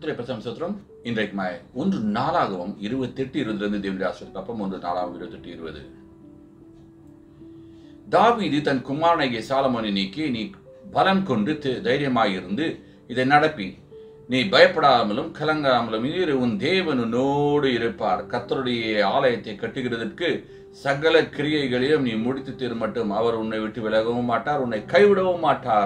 கத்துரை பிரசம் சத்திரம் இன்றைக்கு மாய் ஒன்று நாளாகவும் இருபத்தெட்டு இருபதுலேருந்து தேவனுடைய ஆசிரியர் அப்பம் ஒன்று நாளாகவும் இருபத்தெட்டு இருபது தாவீது தன் குமாரனாகிய சாலமோனை நீக்கி நீ பலன் கொண்டு தி- தைரியமாயிருந்து இதை நடப்பி நீ பயப்படாமலும் கலங்காமலும் இரு உன் தேவன் உன்னோடு இருப்பார் கர்த்தருடைய ஆலயத்தை கட்டுகிறதற்கு சகல கிரியைகளையும் நீ முடித்து தீர் மட்டும் அவர் உன்னை விட்டு விலகவும் மாட்டார் உன்னை கைவிடவும் மாட்டார்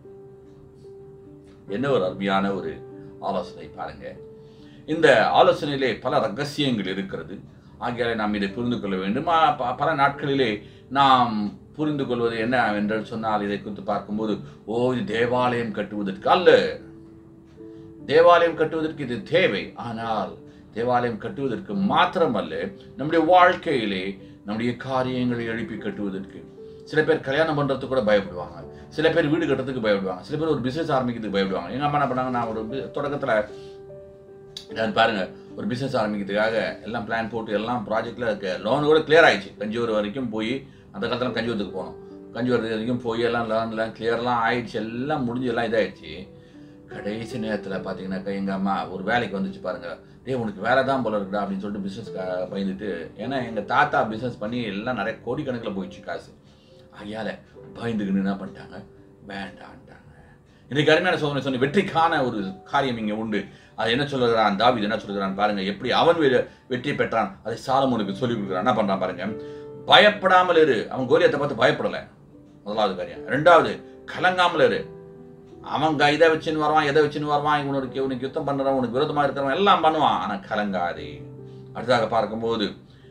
என்ன ஒரு அருமையான ஒரு ஆலோசனை பாருங்க இந்த ஆலோசனையிலே பல ரகசியங்கள் இருக்கிறது ஆகியாலே நாம் இதை புரிந்து கொள்ள வேண்டும் ஆ, ப- பல நாட்களிலே நாம் புரிந்து கொள்வது என்ன என்று சொன்னால் இதை குறித்து பார்க்கும்போது ஓ இது தேவாலயம் கட்டுவதற்கு அல்ல தேவாலயம் கட்டுவதற்கு இது தேவை ஆனால் தேவாலயம் கட்டுவதற்கு மாத்திரமல்ல நம்முடைய வாழ்க்கையிலே நம்முடைய காரியங்களை எழுப்பி கட்டுவதற்கு சில பேர் கல்யாணம் பண்றதுக்கு கூட பயப்படுவாங்க சில பேர் வீடு கட்டுறதுக்கு பயப்படுவாங்க சில பேர் ஒரு பிசினஸ் ஆரம்பிக்கிறதுக்கு பயப்படுவாங்க எங்க அம்மா என்ன பண்ணாங்க நான் ஒரு bu- தொடக்கத்துல நான் பாருங்க ஒரு பிசினஸ் ஆரம்பிக்கிறதுக்காக எல்லாம் பிளான் போட்டு எல்லாம் ப்ராஜெக்ட்ல லோன் கூட கிளியர் ஆயிடுச்சு கஞ்சியூர் வரைக்கும் போய் அந்த காலத்துல கஞ்சியூரத்துக்கு போனோம் கஞ்சியூர் வரைக்கும் போய் எல்லாம் லோன்லாம் கிளியர்லாம் ஆயிடுச்சு எல்லாம் முடிஞ்சு எல்லாம் இதாயிடுச்சு கடைசி நேரத்தில் பார்த்தீங்கன்னாக்கா எங்கள் அம்மா ஒரு வேலைக்கு வந்துச்சு பாருங்க டேய் உனக்கு வேலை தான் போல இருக்குடா அப்படின்னு சொல்லிட்டு பிஸ்னஸ் பயந்துட்டு ஏன்னா எங்கள் தாத்தா பிஸ்னஸ் பண்ணி எல்லாம் நிறைய கோடிக்கணக்கில் போயிடுச்சு காசு ஆகையால பயந்துக்கின்னு என்ன பண்ணிட்டாங்க வேண்டான்ட்டாங்க இன்னைக்கு அருமையான சோதனை சொன்ன வெற்றிக்கான ஒரு காரியம் இங்கே உண்டு அது என்ன சொல்லுகிறான் தாவீது என்ன சொல்லுகிறான் பாருங்க எப்படி அவன் வெ- வெற்றி பெற்றான் அதை சாலமோனுக்கு சொல்லி கொடுக்குறான் என்ன பண்றான் பாருங்க பயப்படாமல் இரு அவன் கோலியத்தை பார்த்து பயப்படலை முதலாவது காரியம் ரெண்டாவது கலங்காமல் இரு அவன் க- இதை வச்சுன்னு வருவான் எதை வச்சுன்னு வருவான் இவனுக்கு இவனுக்கு யுத்தம் பண்ணுறவன் உனக்கு விரோதமா இருக்கிறவன் எல்லாம் பண்ணுவான் ஆனா கலங்காதே அடுத்ததாக பார்க்கும்போது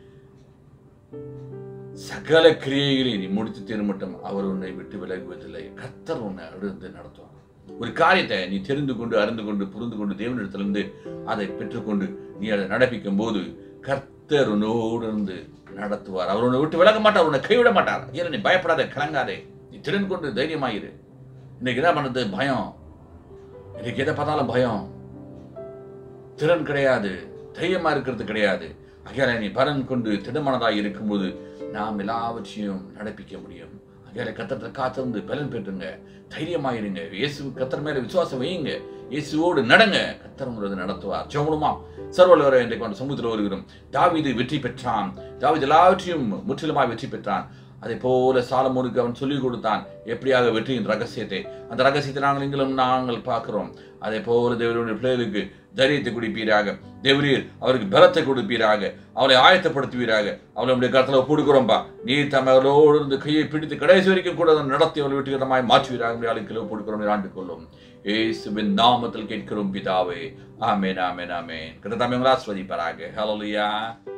சகல கிரியைகளை நீ முடித்து தீர் மட்டும் அவர் உன்னை விட்டு விலகுவதில்லை கர்த்தர் உன்னை அடுத்து நடத்துவார் ஒரு காரியத்தை நீ தெரிந்து கொண்டு அறிந்து கொண்டு புரிந்து கொண்டு தேவனிடத்திலிருந்து அதை பெற்றுக்கொண்டு நீ அதை நடப்பிக்கும் போது கர்த்தர் உன்னோடு இருந்து நடத்துவார் அவர் உன்னை விட்டு விலக மாட்டார் உன்னை கைவிட மாட்டார் ஏன்னா நீ பயப்படாத கலங்காதே நீ தெரிந்து கொண்டு தைரியமாயிரு இன்னைக்கு என்ன பண்ணுறது பயம் இன்னைக்கு எதை பார்த்தாலும் பயம் திறன் கிடையாது தைரியமா இருக்கிறது கிடையாது அகையால நீ பலன் கொண்டு திடமனதாக இருக்கும்போது நாம் எல்லாவற்றையும் நடப்பிக்க முடியும் அகையால கத்தத்தை காத்திருந்து பலன் பெற்றுங்க தைரியமாயிருங்க இயேசு கத்தர் மேல விசுவாசம் வையுங்க இயேசுவோடு நடங்க கத்தர் உங்களது நடத்துவார் சோமுமா சர்வலோர இன்றைக்கு கொண்டு சமுத்திரம் வருகிறோம் தாவீது வெற்றி பெற்றான் தாவீது எல்லாவற்றையும் முற்றிலுமாய் வெற்றி பெற்றான் அதே போல சாலமோனுக்கு அவன் சொல்லிக் கொடுத்தான் எப்படியாக வெற்றியின் ரகசியத்தை அந்த ரகசியத்தை நாங்கள் நீங்களும் நாங்கள் பார்க்கிறோம் அதே போல தேவனுடைய பிள்ளைகளுக்கு தைரியத்தை கொடுப்பீராக தேவரீர் அவருக்கு பலத்தை கொடுப்பீராக அவளை ஆயத்தப்படுத்துவீராக அவளை நம்முடைய கருத்துல கொடுக்குறோம்பா நீ தமிழோடு இருந்து கையை பிடித்து கடைசி வரைக்கும் கூட அதை நடத்தி அவளை வெற்றிகரமாய் மாற்றுவீராக நம்முடைய ஆளுக்கு கொடுக்கிறோம் ஆண்டு கொள்ளும் ஏசுவின் நாமத்தில் கேட்கிறோம் பிதாவே ஆமேன் ஆமேன் ஆமேன் கிட்ட தமிழ் ஆஸ்வதிப்பாராக ஹலோலியா